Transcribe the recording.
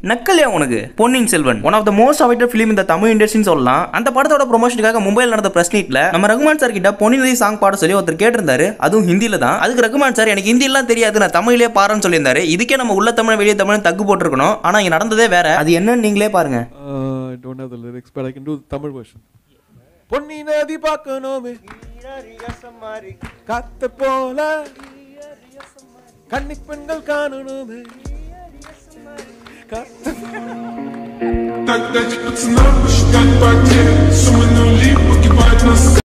நக்கலையா உனக்கு Ponniyin Selvan one of the most awaited film இந்த தமிழ் இண்டஸ்ட்ரின்னு சொல்லலாம் அந்த படத்தோட ப்ரொமோஷனுக்காக மும்பையில் நடந்த பிரஸ் மீட்ல நம்ம ரகுமான் சார் கிட்ட பொன்னியின் நதி சாங் பாட சொல்லி ஒருத்தர் கேட்டிருந்தாரு அதுவும் ஹிந்தில தான் அதுக்கு ரகுமான் சார் எனக்கு ஹிந்திலாம் தெரியாது நான் தமிழ்லயே பாருன்னு சொல்லியிருந்தாரு இதுக்கே நம்ம உள்ள தமிழ் வெளியே தமிழ் தக்கு போட்டிருக்கணும் ஆனா இங்க நடந்ததே வேற அது என்னன்னு நீங்களே பாருங்க Uh, I don't have the lyrics, but I can do the Tamil version. Ponni நதி பார்க்கணுமே காத்த போல கன்னி பெண்கள் காணணுமே காத்த Так дать пацанам посчитать потери Суммы нули погибают на